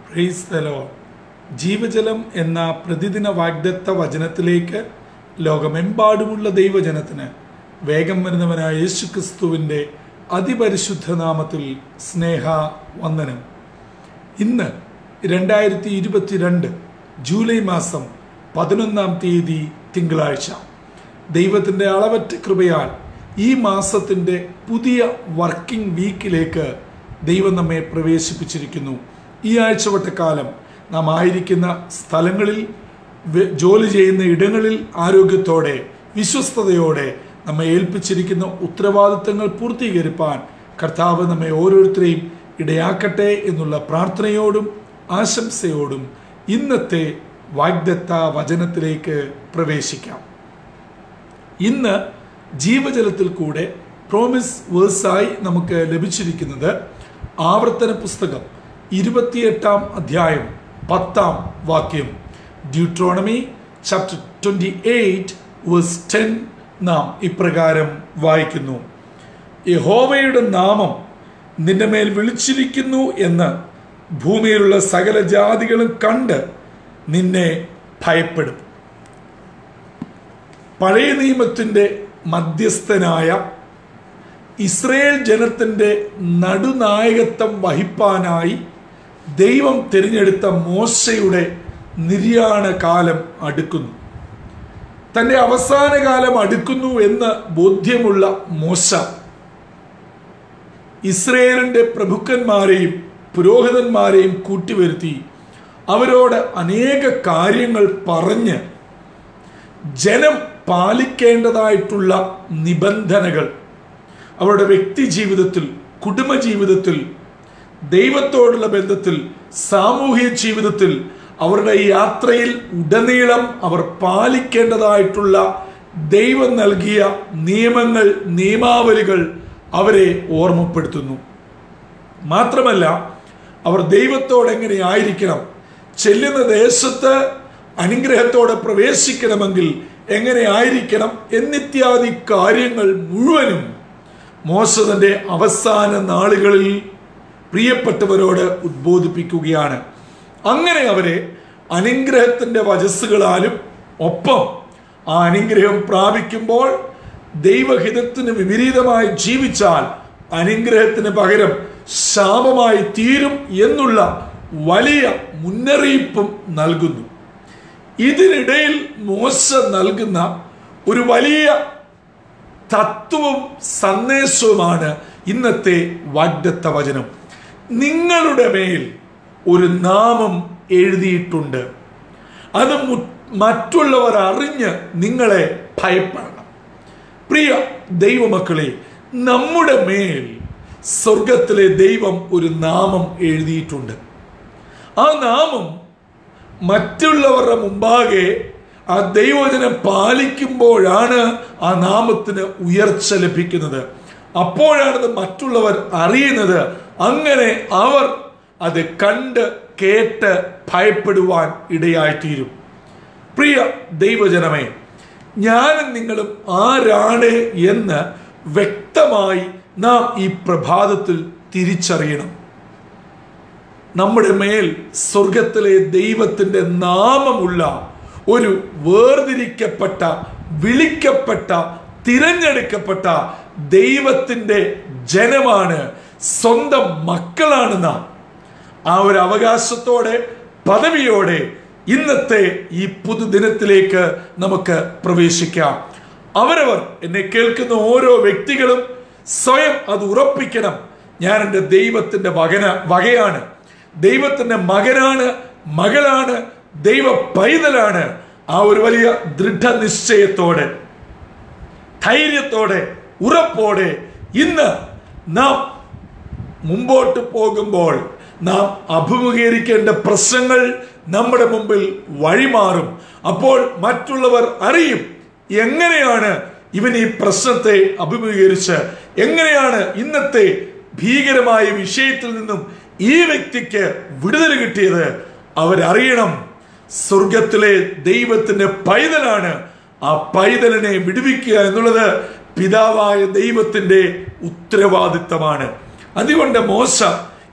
praise the Lord ജീവജലം എന്ന പ്രതിദിന വാഗ്ദത്ത വചനത്തിലേക്ക് ലോകമെമ്പാടുമുള്ള ദൈവജനത്തിന് വേഗം വരുന്നവനായ യേശുക്രിസ്തുവിൻ്റെ അതിപരിശുദ്ധ നാമത്തിൽ സ്നേഹ വന്ദനം ഇന്ന് രണ്ടായിരത്തി ഇരുപത്തിരണ്ട് ജൂലൈ മാസം പതിനൊന്നാം തീയതി തിങ്കളാഴ്ച ദൈവത്തിൻ്റെ അളവറ്റ കൃപയാൽ ഈ മാസത്തിൻ്റെ പുതിയ വർക്കിംഗ് വീക്കിലേക്ക് ദൈവം നമ്മെ പ്രവേശിപ്പിച്ചിരിക്കുന്നു ഈ ആഴ്ചവട്ടക്കാലം നാം ആയിരിക്കുന്ന സ്ഥലങ്ങളിൽ വെ- ജോലി ചെയ്യുന്ന ഇടങ്ങളിൽ ആരോഗ്യത്തോടെ വിശ്വസ്തയോടെ നമ്മെ ഏൽപ്പിച്ചിരിക്കുന്ന ഉത്തരവാദിത്തങ്ങൾ പൂർത്തീകരിപ്പാൻ കർത്താവ് നമ്മെ ഓരോരുത്തരെയും ഇടയാക്കട്ടെ എന്നുള്ള പ്രാർത്ഥനയോടും ആശംസയോടും ഇന്നത്തെ വാഗ്ദത്ത വചനത്തിലേക്ക് പ്രവേശിക്കാം ഇന്ന് ജീവജലത്തിൽ കൂടെ പ്രോമിസ് വേഴ്സായി നമുക്ക് ലഭിച്ചിരിക്കുന്നത് ആവർത്തന പുസ്തകം ഇരുപത്തിയെട്ടാം അധ്യായം പത്താം വാക്യം Deuteronomy chapter twenty eight verse ten നാം ഇപ്രകാരം വായിക്കുന്നു യഹോവയുടെ നാമം നിന്റെ മേൽ വിളിച്ചിരിക്കുന്നു എന്ന് ഭൂമിയിലുള്ള സകല ജാതികളും കണ്ട് നിന്നെ ഭയപ്പെടും പഴയ നിയമത്തിൻ്റെ മധ്യസ്ഥനായ ഇസ്രയേൽ ജനത്തിൻ്റെ നടുനായകത്വം വഹിപ്പാനായി ദൈവം തിരഞ്ഞെടുത്ത മോശയുടെ നിര്യാണ കാലം അടുക്കുന്നു തൻ്റെ അവസാന കാലം അടുക്കുന്നു എന്ന് ബോധ്യമുള്ള മോശ ഇസ്രയേലിൻ്റെ പ്രഭുക്കന്മാരെയും പുരോഹിതന്മാരെയും കൂട്ടിവരുത്തി അവരോട് അനേക കാര്യങ്ങൾ പറഞ്ഞ് ജനം പാലിക്കേണ്ടതായിട്ടുള്ള നിബന്ധനകൾ അവരുടെ വ്യക്തി ജീവിതത്തിൽ കുടുംബജീവിതത്തിൽ ദൈവത്തോടുള്ള ബന്ധത്തിൽ സാമൂഹിക ജീവിതത്തിൽ അവരുടെ യാത്രയിൽ ഉടനീളം അവർ പാലിക്കേണ്ടതായിട്ടുള്ള ദൈവം നൽകിയ നിയമങ്ങൾ നിയമാവലികൾ അവരെ ഓർമ്മപ്പെടുത്തുന്നു മാത്രമല്ല അവർ ദൈവത്തോട് എങ്ങനെ ആയിരിക്കണം ചെല്ലുന്ന ദേശത്ത് അനുഗ്രഹത്തോടെ പ്രവേശിക്കണമെങ്കിൽ എങ്ങനെ ആയിരിക്കണം എന്നിത്യാദി കാര്യങ്ങൾ മുഴുവനും മോശതന്റെ അവസാന നാളുകളിൽ പ്രിയപ്പെട്ടവരോട് ഉദ്ബോധിപ്പിക്കുകയാണ് അങ്ങനെ അവരെ അനുഗ്രഹത്തിന്റെ വചസ്സുകളാലും ഒപ്പം ആ അനുഗ്രഹം പ്രാപിക്കുമ്പോൾ ദൈവഹിതത്തിന് വിപരീതമായി ജീവിച്ചാൽ അനുഗ്രഹത്തിന് പകരം ശാപമായി തീരും എന്നുള്ള വലിയ മുന്നറിയിപ്പും നൽകുന്നു ഇതിനിടയിൽ മോശ നൽകുന്ന ഒരു വലിയ തത്വവും സന്ദേശവുമാണ് ഇന്നത്തെ വാഗ്ദത്ത വചനം നിങ്ങളുടെ മേൽ ഒരു നാമം എഴുതിയിട്ടുണ്ട് അത് മു- മറ്റുള്ളവർ അറിഞ്ഞ് നിങ്ങളെ ഭയപ്പെടണം പ്രിയ ദൈവമക്കളെ നമ്മുടെ മേൽ സ്വർഗത്തിലെ ദൈവം ഒരു നാമം എഴുതിയിട്ടുണ്ട് ആ നാമം മറ്റുള്ളവരുടെ മുമ്പാകെ ആ ദൈവജനം പാലിക്കുമ്പോഴാണ് ആ നാമത്തിന് ഉയർച്ച ലഭിക്കുന്നത് അപ്പോഴാണത് മറ്റുള്ളവർ അറിയുന്നത് അങ്ങനെ അവർ അത് കണ്ട് കേട്ട് ഭയപ്പെടുവാൻ ഇടയായിത്തീരും പ്രിയ ദൈവജനമേ ഞാനും നിങ്ങളും ആരാണ് എന്ന് വ്യക്തമായി നാം ഈ പ്രഭാതത്തിൽ തിരിച്ചറിയണം നമ്മുടെ മേൽ സ്വർഗത്തിലെ ദൈവത്തിന്റെ നാമമുള്ള ഒരു വേർതിരിക്കപ്പെട്ട വിളിക്കപ്പെട്ട തിരഞ്ഞെടുക്കപ്പെട്ട ദൈവത്തിന്റെ ജനമാണ് സ്വന്തം മക്കളാണ് നാം ആ ഒരു അവകാശത്തോടെ പദവിയോടെ ഇന്നത്തെ ഈ പുതുദിനത്തിലേക്ക് നമുക്ക് പ്രവേശിക്കാം അവരവർ എന്നെ കേൾക്കുന്ന ഓരോ വ്യക്തികളും സ്വയം അത് ഉറപ്പിക്കണം ഞാൻ എൻ്റെ ദൈവത്തിന്റെ വകന വകയാണ് ദൈവത്തിന്റെ മകനാണ് മകളാണ് ദൈവ പൈതലാണ് ആ ഒരു വലിയ ദൃഢനിശ്ചയത്തോടെ ധൈര്യത്തോടെ ഉറപ്പോടെ ഇന്ന് നാം മുമ്പോട്ട് പോകുമ്പോൾ നാം അഭിമുഖീകരിക്കേണ്ട പ്രശ്നങ്ങൾ നമ്മുടെ മുമ്പിൽ വഴിമാറും അപ്പോൾ മറ്റുള്ളവർ അറിയും എങ്ങനെയാണ് ഇവൻ ഈ പ്രശ്നത്തെ അഭിമുഖീകരിച്ച് എങ്ങനെയാണ് ഇന്നത്തെ ഭീകരമായ വിഷയത്തിൽ നിന്നും ഈ വ്യക്തിക്ക് വിടുതൽ കിട്ടിയത് അവരറിയണം സ്വർഗത്തിലെ ദൈവത്തിന്റെ പൈതലാണ് ആ പൈതലിനെ വിടുവിക്കുക എന്നുള്ളത് പിതാവായ ദൈവത്തിന്റെ ഉത്തരവാദിത്തമാണ് അതുകൊണ്ട് മോശ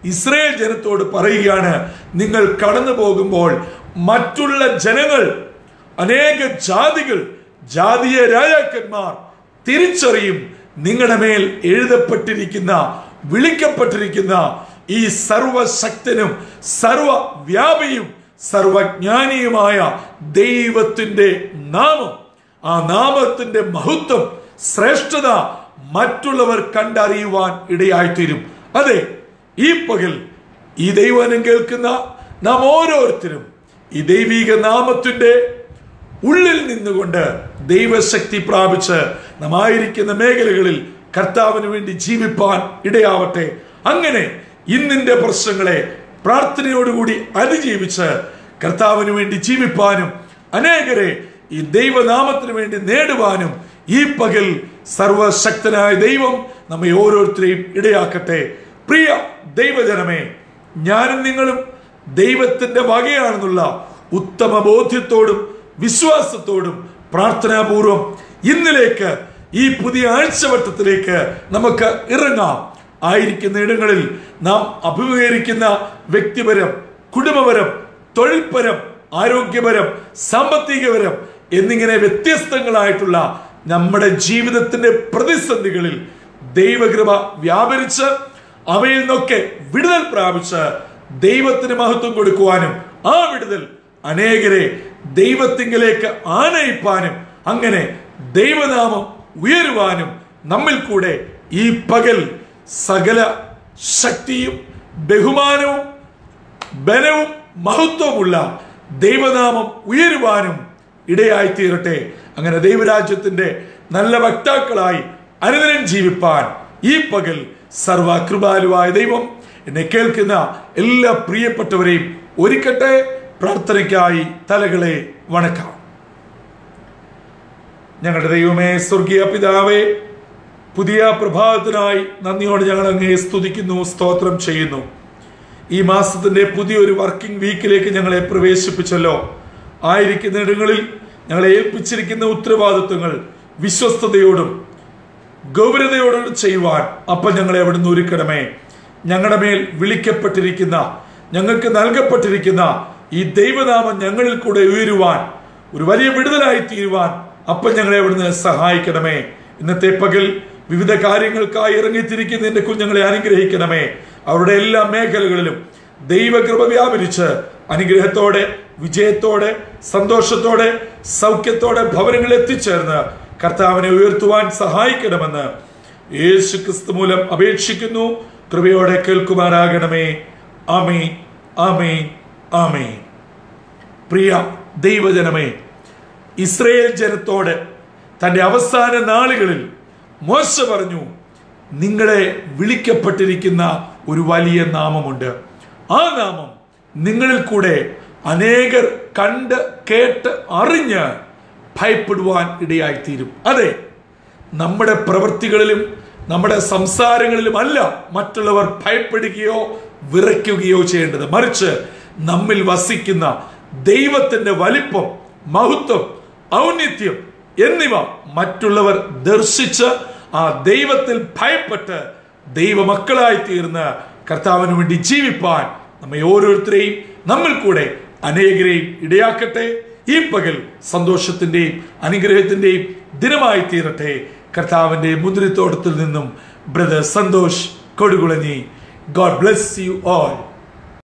ഇസ്രയേൽ ജനത്തോട് പറയുകയാണ് നിങ്ങൾ കടന്നു പോകുമ്പോൾ മറ്റുള്ള ജനങ്ങൾ അനേക ജാതികൾ ജാതീയ രാജാക്കന്മാർ തിരിച്ചറിയും നിങ്ങളുടെ മേൽ എഴുതപ്പെട്ടിരിക്കുന്ന വിളിക്കപ്പെട്ടിരിക്കുന്ന ഈ സർവശക്തനും സർവവ്യാപിയും സർവജ്ഞാനിയുമായ ദൈവത്തിന്റെ നാമം ആ നാമത്തിന്റെ മഹത്വം ശ്രേഷ്ഠത മറ്റുള്ളവർ കണ്ടറിയുവാൻ ഇടയായിത്തീരും അതെ ഈ പകൽ ഈ ദൈവനം കേൾക്കുന്ന നാം ഓരോരുത്തരും ഈ ദൈവിക നാമത്തിന്റെ ഉള്ളിൽ നിന്നുകൊണ്ട് ദൈവശക്തി പ്രാപിച്ച് നാം ആയിരിക്കുന്ന മേഖലകളിൽ കർത്താവിന് വേണ്ടി ജീവിപ്പാൻ ഇടയാവട്ടെ അങ്ങനെ ഇന്നിന്റെ പ്രശ്നങ്ങളെ പ്രാർത്ഥനയോടുകൂടി അതിജീവിച്ച് കർത്താവിന് വേണ്ടി ജീവിപ്പാനും അനേകരെ ഈ ദൈവനാമത്തിന് വേണ്ടി നേടുവാനും ഈ പകൽ സർവശക്തനായ ദൈവം നമ്മെ ഓരോരുത്തരെയും ഇടയാക്കട്ടെ പ്രിയ ദൈവജനമേ ഞാനും നിങ്ങളും ദൈവത്തിന്റെ വകയാണെന്നുള്ള ഉത്തമ ബോധ്യത്തോടും വിശ്വാസത്തോടും പ്രാർത്ഥനാപൂർവം ഇന്നിലേക്ക് ഈ പുതിയ ആഴ്ചവട്ടത്തിലേക്ക് നമുക്ക് ഇറങ്ങാം ആയിരിക്കുന്ന ഇടങ്ങളിൽ നാം അഭിമുഖീകരിക്കുന്ന വ്യക്തിപരം കുടുംബപരം തൊഴിൽപരം ആരോഗ്യപരം സാമ്പത്തികപരം എന്നിങ്ങനെ വ്യത്യസ്തങ്ങളായിട്ടുള്ള നമ്മുടെ ജീവിതത്തിന്റെ പ്രതിസന്ധികളിൽ ദൈവകൃപ വ്യാപരിച്ച് അവയിൽ നിന്നൊക്കെ വിടുതൽ പ്രാപിച്ച് ദൈവത്തിന് മഹത്വം കൊടുക്കുവാനും ആ വിടുതൽ അനേകരെ ദൈവത്തിങ്കിലേക്ക് ആനയിപ്പാനും അങ്ങനെ ദൈവനാമം ഉയരുവാനും നമ്മിൽ കൂടെ ഈ പകൽ സകല ശക്തിയും ബഹുമാനവും ബലവും മഹത്വമുള്ള ദൈവനാമം ഉയരുവാനും ഇടയായി തീരട്ടെ അങ്ങനെ ദൈവരാജ്യത്തിന്റെ നല്ല വക്താക്കളായി അനുദിനം ജീവിപ്പാൻ ഈ പകൽ സർവകൃപാലുവായ ദൈവം എന്നെ കേൾക്കുന്ന എല്ലാ പ്രിയപ്പെട്ടവരെയും ഒരുക്കട്ടെ പ്രാർത്ഥനയ്ക്കായി തലകളെ വണക്കാം ഞങ്ങളുടെ ദൈവമേ സ്വർഗീയ പിതാവേ പുതിയ പ്രഭാതത്തിനായി നന്ദിയോടെ ഞങ്ങൾ അങ്ങേ സ്തുതിക്കുന്നു സ്തോത്രം ചെയ്യുന്നു ഈ മാസത്തിന്റെ പുതിയൊരു വർക്കിംഗ് വീക്കിലേക്ക് ഞങ്ങളെ പ്രവേശിപ്പിച്ചല്ലോ ആയിരിക്കുന്ന ഇടങ്ങളിൽ ഞങ്ങളെ ഏൽപ്പിച്ചിരിക്കുന്ന ഉത്തരവാദിത്വങ്ങൾ വിശ്വസ്തയോടും ഗൗരവതയോടും ചെയ്യുവാൻ അപ്പം ഞങ്ങളെ അവിടുന്ന് ഒരുക്കണമേ ഞങ്ങളുടെ മേൽ വിളിക്കപ്പെട്ടിരിക്കുന്ന ഞങ്ങൾക്ക് നൽകപ്പെട്ടിരിക്കുന്ന ഈ ദൈവനാമം ഞങ്ങളിൽ കൂടെ ഉയരുവാൻ ഒരു വലിയ വിടുതലായി തീരുവാൻ അപ്പം ഞങ്ങളെ അവിടുന്ന് സഹായിക്കണമേ ഇന്നത്തെ പകൽ വിവിധ കാര്യങ്ങൾക്കായി ഇറങ്ങിത്തിരിക്കുന്ന എന്റെ കുഞ്ഞുങ്ങളെ അനുഗ്രഹിക്കണമേ അവരുടെ എല്ലാ മേഖലകളിലും ദൈവകൃപ വ്യാപരിച്ച് അനുഗ്രഹത്തോടെ വിജയത്തോടെ സന്തോഷത്തോടെ സൗഖ്യത്തോടെ ഭവനങ്ങളിൽ എത്തിച്ചേർന്ന് കർത്താവിനെ ഉയർത്തുവാൻ സഹായിക്കണമെന്ന് യേശു ക്രിസ്തു മൂലം അപേക്ഷിക്കുന്നു കൃപയോടെ കേൾക്കുമാറാകണമേ ആമേ ആമേ ആമേ പ്രിയ ദൈവജനമേ ഇസ്രയേൽ ജനത്തോട് തന്റെ അവസാന നാളുകളിൽ മോശ പറഞ്ഞു നിങ്ങളെ വിളിക്കപ്പെട്ടിരിക്കുന്ന ഒരു വലിയ നാമമുണ്ട് ആ നാമം നിങ്ങളിൽ കൂടെ അനേകർ കണ്ട് കേട്ട് അറിഞ്ഞ് ഭയപ്പെടുവാൻ ഇടയായിത്തീരും അതെ നമ്മുടെ പ്രവൃത്തികളിലും നമ്മുടെ സംസാരങ്ങളിലും അല്ല മറ്റുള്ളവർ ഭയപ്പെടുകയോ വിറയ്ക്കുകയോ ചെയ്യേണ്ടത് മറിച്ച് നമ്മിൽ വസിക്കുന്ന ദൈവത്തിന്റെ വലിപ്പം മഹത്വം ഔന്നിത്യം എന്നിവ മറ്റുള്ളവർ ദർശിച്ച് ആ ദൈവത്തിൽ ഭയപ്പെട്ട് ദൈവമക്കളായി തീർന്ന് കർത്താവിന് വേണ്ടി ജീവിപ്പാൻ നമ്മെ ഓരോരുത്തരെയും നമ്മൾ കൂടെ അനേകരെയും ഇടയാക്കട്ടെ ഈ പകൽ സന്തോഷത്തിന്റെയും അനുഗ്രഹത്തിന്റെയും ദിനമായി തീരട്ടെ കർത്താവിന്റെ മുദ്രത്തോട്ടത്തിൽ നിന്നും brother Santhosh Kodukulanji God bless you all